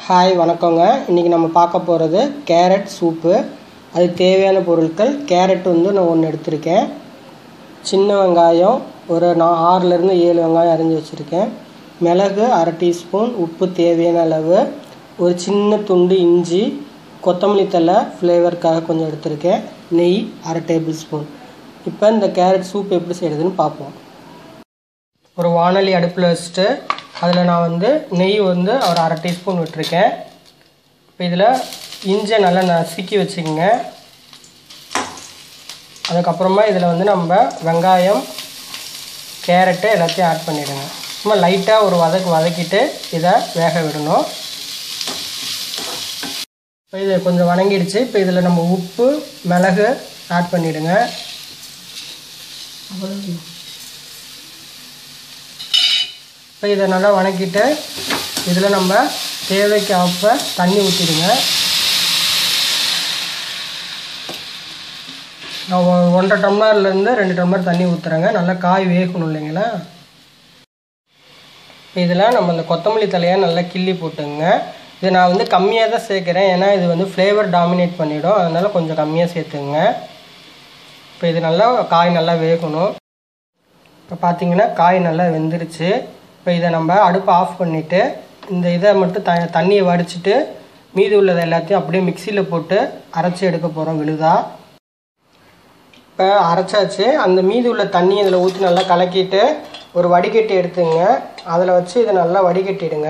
hi வணக்கங்க இன்றைக்கி நம்ம பார்க்க போகிறது கேரட் சூப்பு அதுக்கு தேவையான பொருட்கள் கேரட் வந்து நான் ஒன்று எடுத்திருக்கேன் சின்ன வெங்காயம் ஒரு நான் ஆறுலேருந்து ஏழு வெங்காயம் அரிஞ்சு வச்சுருக்கேன் மிளகு அரை டீஸ்பூன் உப்பு தேவையான அளவு ஒரு சின்ன துண்டு இஞ்சி கொத்தமல்லி தழை ஃப்ளேவருக்காக கொஞ்சம் எடுத்திருக்கேன் நெய் அரை டேபிள் ஸ்பூன் இப்போ இந்த கேரட் சூப் எப்படி செய்கிறதுன்னு பார்ப்போம் ஒரு வானொலி அடுப்பில் வச்சுட்டு அதில் நான் வந்து நெய் வந்து ஒரு அரை டீஸ்பூன் விட்டுருக்கேன் இப்போ இதில் இஞ்சி நல்லா நசுக்கி வச்சுக்கோங்க அதுக்கப்புறமா இதில் வந்து நம்ம வெங்காயம் கேரட்டு எல்லாத்தையும் ஆட் பண்ணிவிடுங்க சும்மா லைட்டாக ஒரு வதக்கு வதக்கிட்டு இதை வேக விடணும் இப்போ இது கொஞ்சம் வணங்கிடுச்சு இப்போ இதில் நம்ம உப்பு மிளகு ஆட் பண்ணிவிடுங்க இப்போ இதை நல்லா வணக்கிட்டு இதில் நம்ம தேவைக்கு அப்போ தண்ணி ஊற்றிடுங்க நான் ஒ- ஒன்றரை டம்ளர்லேருந்து ரெண்டு டம்ளர் தண்ணி ஊற்றுறேங்க நல்லா காய் வேகணும் இல்லைங்களா இதில் நம்ம இந்த கொத்தமல்லி தலையை நல்லா கிள்ளி போட்டுங்க இது நான் வந்து கம்மியாக தான் சேர்க்குறேன் ஏன்னா இது வந்து ஃப்ளேவர் டாமினேட் பண்ணிடும் அதனால் கொஞ்சம் கம்மியாக சேர்த்துங்க இப்போ இது நல்லா காய் நல்லா வேகணும் இப்போ பார்த்தீங்கன்னா காய் நல்லா வெந்துருச்சு இப்போ இதை நம்ம அடுப்பை ஆஃப் பண்ணிவிட்டு இந்த இதை மட்டும் த தண்ணியை வடிச்சிட்டு மீதி உள்ளதை எல்லாத்தையும் அப்படியே மிக்சியில் போட்டு அரைச்சி எடுக்க போகிறோம் விழுதா இப்போ அரைச்சாச்சு அந்த மீதி உள்ள தண்ணி இதில் ஊற்றி நல்லா கலக்கிட்டு ஒரு வடிகட்டி எடுத்துங்க அதில் வச்சு இதை நல்லா வடிகட்டிடுங்க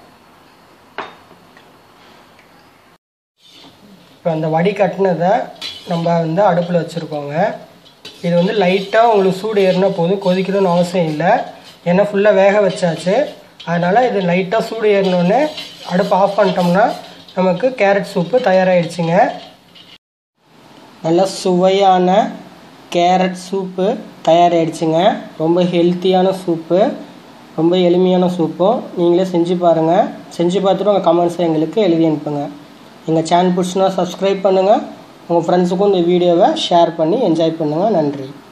இப்போ அந்த வடிகட்டினதை நம்ம வந்து அடுப்பில் வச்சுருக்கோங்க இது வந்து லைட்டாக உங்களுக்கு சூடு ஏறினா போதும் கொதிக்கணும்னு அவசியம் இல்லை ஏன்னா ஃபுல்லாக வேக வச்சாச்சு அதனால் இது லைட்டாக சூடு ஏறினோடனே அடுப்பு ஆஃப் பண்ணிட்டோம்னா நமக்கு கேரட் சூப்பு தயாராகிடுச்சுங்க நல்ல சுவையான கேரட் சூப்பு தயாராகிடுச்சுங்க ரொம்ப ஹெல்த்தியான சூப்பு ரொம்ப எளிமையான சூப்பும் நீங்களே செஞ்சு பாருங்கள் செஞ்சு பார்த்துட்டு உங்கள் கமெண்ட்ஸை எங்களுக்கு எழுதி அனுப்புங்க எங்கள் சேனல் பிடிச்சுன்னா சப்ஸ்கிரைப் பண்ணுங்கள் உங்கள் ஃப்ரெண்ட்ஸுக்கும் இந்த வீடியோவை ஷேர் பண்ணி என்ஜாய் பண்ணுங்கள் நன்றி